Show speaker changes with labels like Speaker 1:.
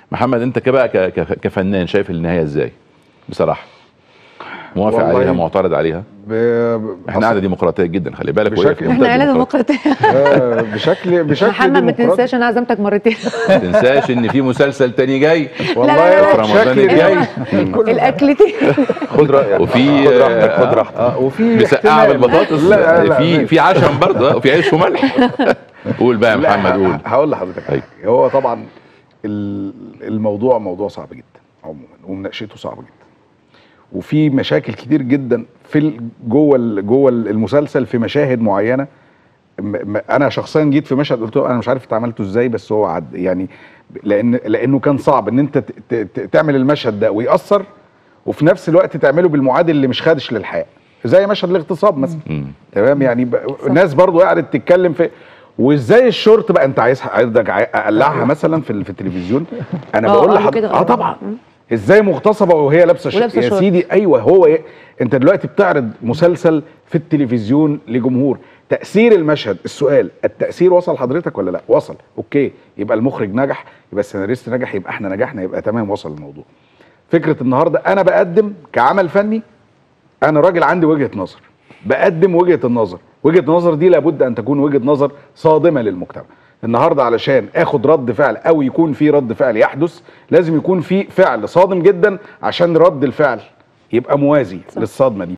Speaker 1: محمد انت كبقى ك- ك- كفنان شايف النهايه ازاي بصراحه موافق
Speaker 2: والله
Speaker 1: عليها معترض عليها
Speaker 2: ب...
Speaker 1: احنا قاعده ديمقراطيه جدا خلي بالك وهي
Speaker 2: بشكل-
Speaker 1: في منتهى
Speaker 3: احنا عيله
Speaker 1: الديمقراطية.
Speaker 3: ديمقراطيه
Speaker 2: آه، بشكل بشكل
Speaker 3: محمد ما
Speaker 2: ديمقراطي.
Speaker 3: تنساش انا عزمتك مرتين
Speaker 1: ما تنساش ان في مسلسل تاني جاي
Speaker 2: والله
Speaker 3: لا، لا، لا.
Speaker 1: في رمضان
Speaker 2: بشكل
Speaker 1: الجاي
Speaker 3: الاكلتين
Speaker 2: خد رايك
Speaker 1: وفي
Speaker 2: خد راحتك خد راحتك آه، وفي
Speaker 1: مسقعه
Speaker 2: احتمال.
Speaker 1: بالبطاطس
Speaker 2: لا لا
Speaker 1: في في عشم برضه وفي عيش وملح قول بقى يا
Speaker 2: لا،
Speaker 1: محمد قول
Speaker 2: هقول لحضرتك حاجة. هو طبعا ال- الموضوع موضوع صعب جدا عموما ومناقشته صعبه جدا وفي مشاكل كتير جدا في ال- جوه ال- جوه المسلسل في مشاهد معينه م- م- انا شخصيا جيت في مشهد قلت له انا مش عارف انت عملته ازاي بس هو عد يعني لان لانه كان صعب ان انت ت- ت- ت- تعمل المشهد ده ويأثر وفي نفس الوقت تعمله بالمعادل اللي مش خادش للحياه زي مشهد الاغتصاب مثلا
Speaker 1: مم.
Speaker 2: تمام يعني ب... الناس برضو قعدت تتكلم في وازاي الشورت بقى انت عايز عايزك عاي- اقلعها مثلا في, ال- في التلفزيون انا
Speaker 3: آه،
Speaker 2: بقول
Speaker 3: قالوا
Speaker 2: لحضرتك
Speaker 3: كده،
Speaker 2: اه
Speaker 3: آه.
Speaker 2: طبعا
Speaker 3: مم.
Speaker 2: ازاي مغتصبه وهي لابسه شورت
Speaker 3: ولابسة
Speaker 2: يا
Speaker 3: شورت.
Speaker 2: سيدي ايوه هو إيه؟ انت دلوقتي بتعرض مسلسل في التلفزيون لجمهور تاثير المشهد السؤال التاثير وصل حضرتك ولا لا وصل اوكي يبقى المخرج نجح يبقى السيناريست نجح يبقى احنا نجحنا يبقى تمام وصل الموضوع فكره النهارده انا بقدم كعمل فني انا راجل عندي وجهه نظر بقدم وجهه النظر وجهه النظر دي لابد ان تكون وجهه نظر صادمه للمجتمع النهارده علشان اخد رد فعل او يكون في رد فعل يحدث لازم يكون في فعل صادم جدا عشان رد الفعل يبقى موازي للصدمه دي